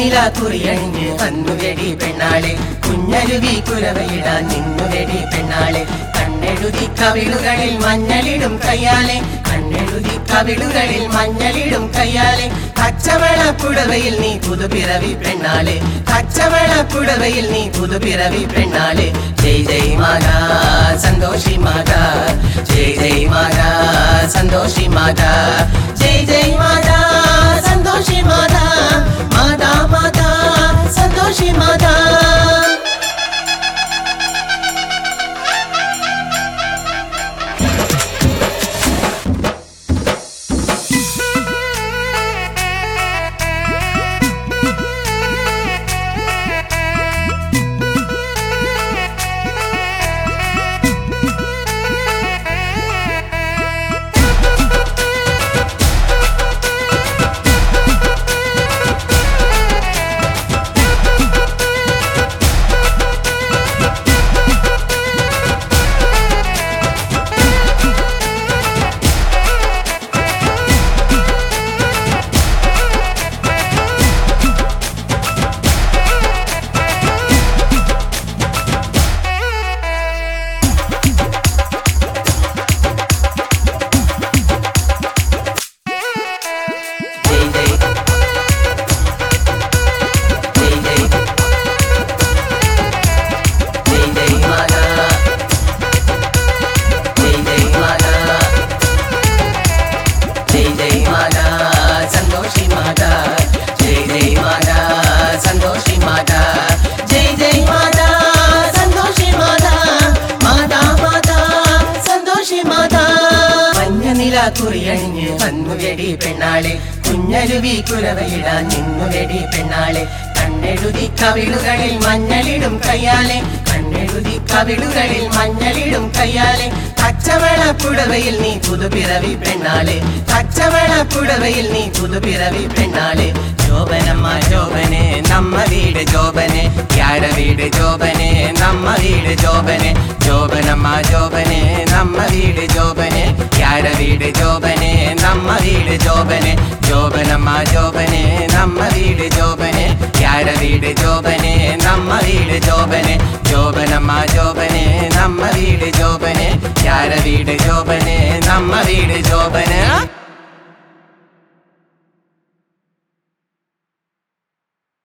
മഞ്ഞനില കുറിയണിഞ്ഞ് വന്നുകടി പെണ്ണാളെ കുഞ്ഞരുവി കുരവയിടാൻ നിന്നുകടി പെണ്ണാളെ കണ്ണെഴുതി കവിളുകളിൽ മഞ്ഞളിടും കയ്യാലെ കണ്ണെഴുതി കവിളുകളിൽ മഞ്ഞളിടും കയ്യാലെ പച്ചവള പുടവയിൽ നീ പുതുപിറവി പെണ്ണാളെ പച്ചവള പുടവയിൽ നീ പുതുപിറവി പെണ്ണാളെ ജയ് ജയ് മാതാ സന്തോഷി മാതാ ജയ് ജയ് മാതാ സന്തോഷി മാതാ ജയ് ജയ് മാതാ സന്തോഷി മാതാ മാതാ മാതാ സന്തോഷി മാതാ ജയ് ജയ് ജയ് ജയ് ജയ് ജയ് മാതാ ജയ് ജയ് മാതാ ജയ് ജയ് മാതാ സന്തോഷി മാതാ ജയ് ജയ് മാതാ സന്തോഷി മാതാ ജയ് ജയ് മാതാ സന്തോഷി മാതാ മാതാ മാതാ സന്തോഷി മാതാ മഞ്ഞനില കുറിയണിഞ്ഞ് വന്നുകടി പെണ്ണാളെ കുഞ്ഞരുവി കുരവയിടാൻ നിന്നുകടി പെണ്ണാളെ കണ്ണെഴുതി കവിളുകളിൽ മഞ്ഞളിടും കയ്യാലെ കണ്ണെഴുതി കവിളുകളിൽ മഞ്ഞളിടും കയ്യാലെ പച്ചവള പുടവയിൽ നീ പുതുപിറവി പെണ്ണാളെ പച്ചവള പുടവയിൽ നീ പുതുപിറവി പെണ്ണാളെ ജോബനമ്മ ജോബനെ നമ്മ വീട് ജോബനെ യാര വീട് ജോബനെ നമ്മ വീട് ജോബനെ ജോബനമ്മ ജോബനെ നമ്മ വീട് ജോബനെ യാര വീട് ജോബനെ നമ്മ വീട് ജോബനെ ജോബനമ്മ ജോബനെ നമ്മ വീട് ജോബനെ യാര വീട് ജോബനെ നമ്മ വീട് ജോബനെ ജോബനമ്മ ജോബനെ നമ്മ വീട് ജോബനെ യാര വീട് ജോബനെ നമ്മ വീട് ജോബനെ